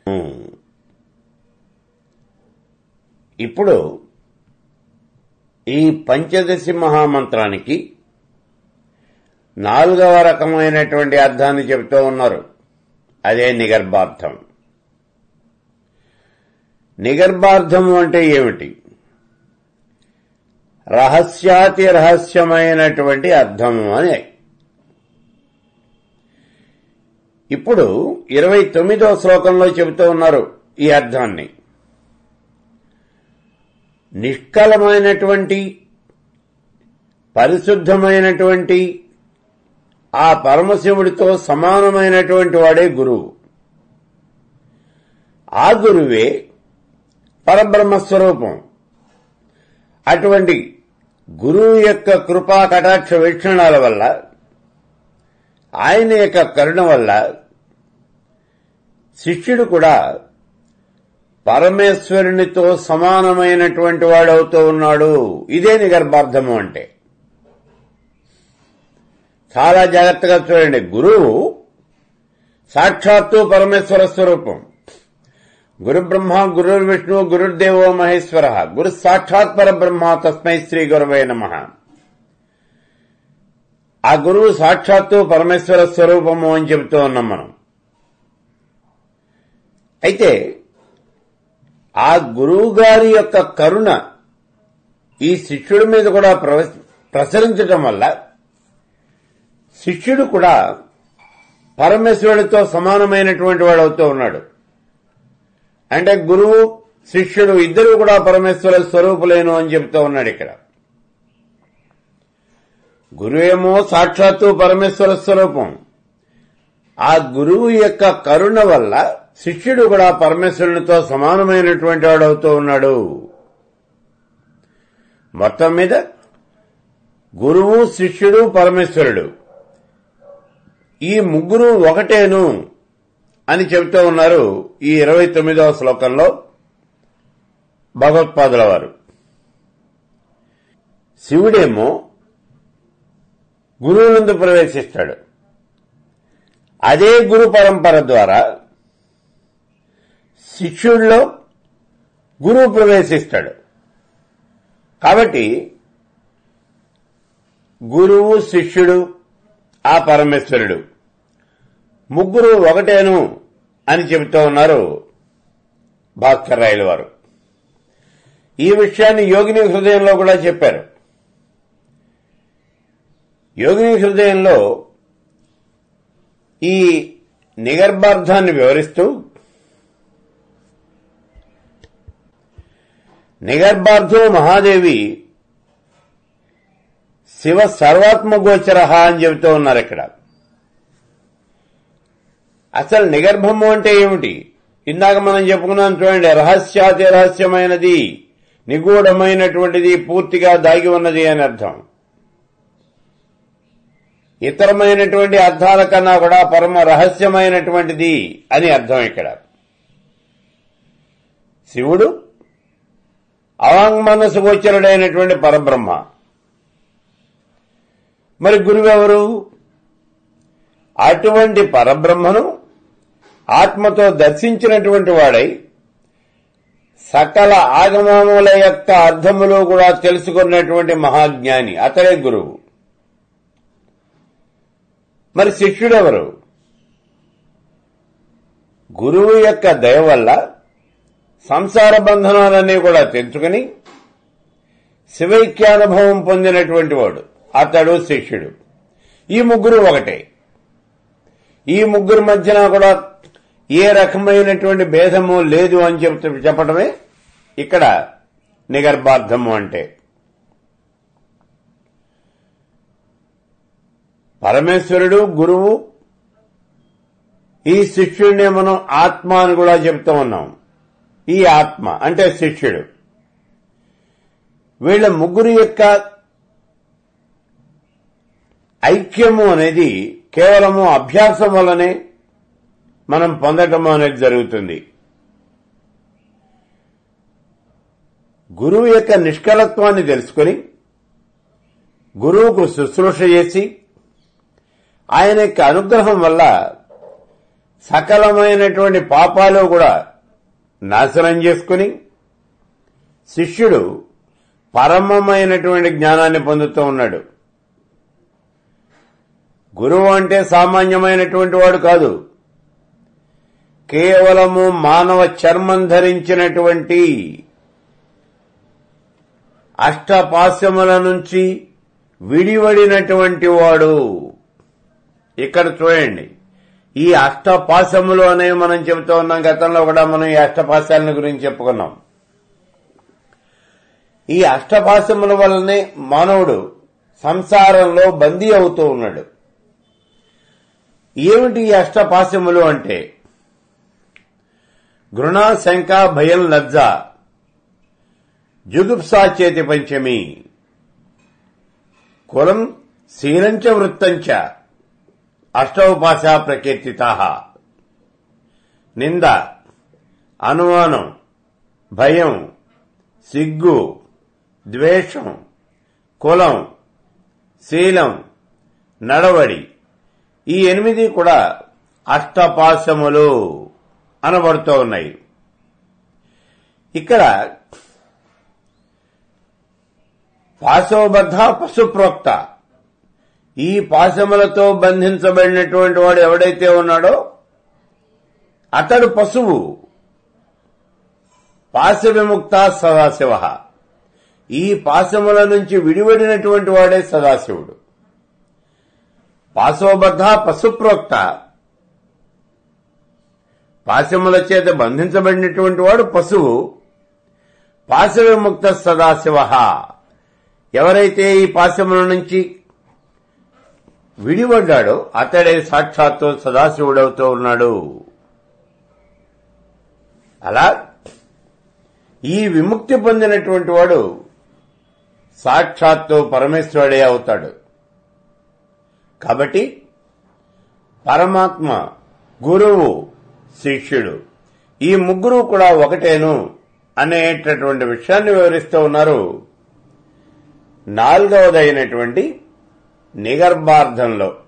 ఇప్పుడు ఈ పంచదశి మహామంత్రానికి నాలుగవ రకమైనటువంటి అర్థాన్ని చెబుతూ ఉన్నారు అదే నిగర్భార్థం నిగర్భార్థము అంటే ఏమిటి రహస్యాతి రహస్యమైనటువంటి అర్థము అని ఇప్పుడు ఇరవై తొమ్మిదో శ్లోకంలో చెబుతూ ఉన్నారు ఈ అర్థాన్ని నిష్కలమైనటువంటి పరిశుద్ధమైనటువంటి ఆ పరమశివుడితో సమానమైనటువంటి వాడే గురువు ఆ గురువే పరబ్రహ్మస్వరూపం అటువంటి గురువు యొక్క కృపా కటాక్ష వీక్షణాల వల్ల ఆయన యొక్క కరుణ వల్ల శిష్యుడు కూడా పరమేశ్వరునితో సమానమైనటువంటి వాడవుతూ ఉన్నాడు ఇదే నిగర్భార్థము అంటే చాలా జాగ్రత్తగా చూడండి గురువు సాక్షాత్తు పరమేశ్వర స్వరూపం గురు బ్రహ్మ గురుర్ విష్ణు గురుర్దేవో మహేశ్వర గురు సాక్షాత్ పరబ్రహ్మ తస్మై శ్రీ గురవే నమ ఆ గురువు సాక్షాత్తు పరమేశ్వర స్వరూపము అని చెబుతూ ఉన్నాం మనం అయితే ఆ గురువు గారి యొక్క కరుణ ఈ శిష్యుడి మీద కూడా ప్రసరించటం వల్ల శిష్యుడు కూడా పరమేశ్వరుడితో సమానమైనటువంటి వాడు అవుతూ ఉన్నాడు అంటే గురువు శిష్యుడు ఇద్దరు కూడా పరమేశ్వర స్వరూపులేను అని చెప్తూ ఉన్నాడు ఇక్కడ గురువేమో సాక్షాత్తు పరమేశ్వర స్వరూపం ఆ గురువు యొక్క కరుణ వల్ల శిష్యుడు కూడా పరమేశ్వరునితో సమానమైనటువంటి వాడు అవుతూ ఉన్నాడు మొత్తం మీద గురువు శిష్యుడు పరమేశ్వరుడు ఈ ముగ్గురు ఒకటేను అని చెబుతూ ఉన్నారు ఈ ఇరవై తొమ్మిదవ శ్లోకంలో భగవత్పాదుల వారు శివుడేమో గురువునందు ప్రవేశిస్తాడు అదే గురు పరంపర ద్వారా శిష్యుడిలో గురువు ప్రవేశిస్తాడు కాబట్టి గురువు శిష్యుడు ఆ పరమేశ్వరుడు ముగ్గురు ఒకటేను అని చెబుతూ ఉన్నారు భాస్కర్ రాయల వారు ఈ విషయాన్ని యోగిని హృదయంలో కూడా చెప్పారు యోగిని హృదయంలో ఈ నిగర్భార్థాన్ని వివరిస్తూ నిగర్భార్థో మహాదేవి శివ సర్వాత్మగోచర అని చెబుతూ ఉన్నారు ఇక్కడ అసలు నిగర్భము అంటే ఏమిటి ఇందాక మనం చెప్పుకున్నాం చూడండి రహస్యాతి రహస్యమైనది నిగూఢమైనటువంటిది పూర్తిగా దాగి ఉన్నది అని అర్థం ఇతరమైనటువంటి అర్థాల కన్నా కూడా పరమ రహస్యమైనటువంటిది అని అర్థం ఇక్కడ శివుడు అవాంగ్మనసు గోచరుడైనటువంటి పరబ్రహ్మ మరి గురువెవరు అటువంటి పరబ్రహ్మను ఆత్మతో దర్శించినటువంటి వాడై సకల ఆగమముల యొక్క అర్థములు కూడా తెలుసుకున్నటువంటి మహాజ్ఞాని అతడే గురువు మరి శిష్యుడెవరు గురువు యొక్క దయ వల్ల సంసార బంధనాలన్నీ కూడా తెంచుకుని శివైక్యానుభవం పొందినటువంటి వాడు అతడు శిష్యుడు ఈ ముగ్గురు ఒకటే ఈ ముగ్గురు మధ్యన కూడా ఏ రకమైనటువంటి భేదము లేదు అని చెప్తూ చెప్పడమే ఇక్కడ నిగర్భార్థము అంటే పరమేశ్వరుడు గురువు ఈ శిష్యుడిని మనం ఆత్మ అని కూడా చెప్తూ ఉన్నాం ఈ ఆత్మ అంటే శిష్యుడు వీళ్ళ ముగ్గురు యొక్క ఐక్యము అనేది కేవలము అభ్యాసం వల్లనే మనం పొందటము అనేది జరుగుతుంది గురువు యొక్క నిష్కలత్వాన్ని తెలుసుకుని గురువుకు శుశ్రూష చేసి ఆయన యొక్క అనుగ్రహం వల్ల సకలమైనటువంటి పాపాలు కూడా నాశనం చేసుకుని శిష్యుడు పరమమైనటువంటి జ్ఞానాన్ని పొందుతూ ఉన్నాడు గురువు అంటే సామాన్యమైనటువంటి వాడు కాదు కేవలము మానవ చర్మం ధరించినటువంటి అష్టపాస్యముల నుంచి విడివడినటువంటి వాడు ఇక్కడ చూడండి ఈ అష్టపాశములు అనేవి మనం చెబుతూ ఉన్నాం గతంలో కూడా మనం ఈ అష్టపాశాలను గురించి చెప్పుకున్నాం ఈ అష్టపాశముల వల్లనే మానవుడు సంసారంలో బందీ అవుతూ ఉన్నాడు ఏమిటి ఈ అష్టపాశములు అంటే గృణ శంక భయం లజ్జ జుగుప్సా చేతి పంచమి కులం శీలంచ వృత్తంచ అష్టౌపాశ ప్రకీర్తిత నింద అనుమానం భయం సిగ్గు ద్వేషం కులం శీలం నడవడి ఈ ఎనిమిది కూడా అష్టపాశములు అనబడుతూ ఉన్నాయి ఇక్కడ పాశవబద్ధ పశుప్రోక్త ఈ పాశములతో బంధించబడినటువంటి వాడు ఎవడైతే ఉన్నాడో అతడు పశువు పాశ విముక్త సదాశివ ఈ పాశముల నుంచి విడివడినటువంటి వాడే సదాశివుడు పాశవబద్ధ పశుప్రోక్త పాశముల చేత బంధించబడినటువంటి వాడు పశువు పాశ విముక్త సదాశివ ఎవరైతే ఈ పాశముల నుంచి విడిపడ్డాడో అతడే సాక్షాత్తు సదాశివుడవుతూ ఉన్నాడు అలా ఈ విముక్తి పొందినటువంటి వాడు సాక్షాత్తు పరమేశ్వరుడే అవుతాడు కాబట్టి పరమాత్మ గురువు శిష్యుడు ఈ ముగ్గురు కూడా ఒకటేను అనేటటువంటి విషయాన్ని వివరిస్తూ ఉన్నారు నాలుగవదైనటువంటి నిగర్భార్థంలో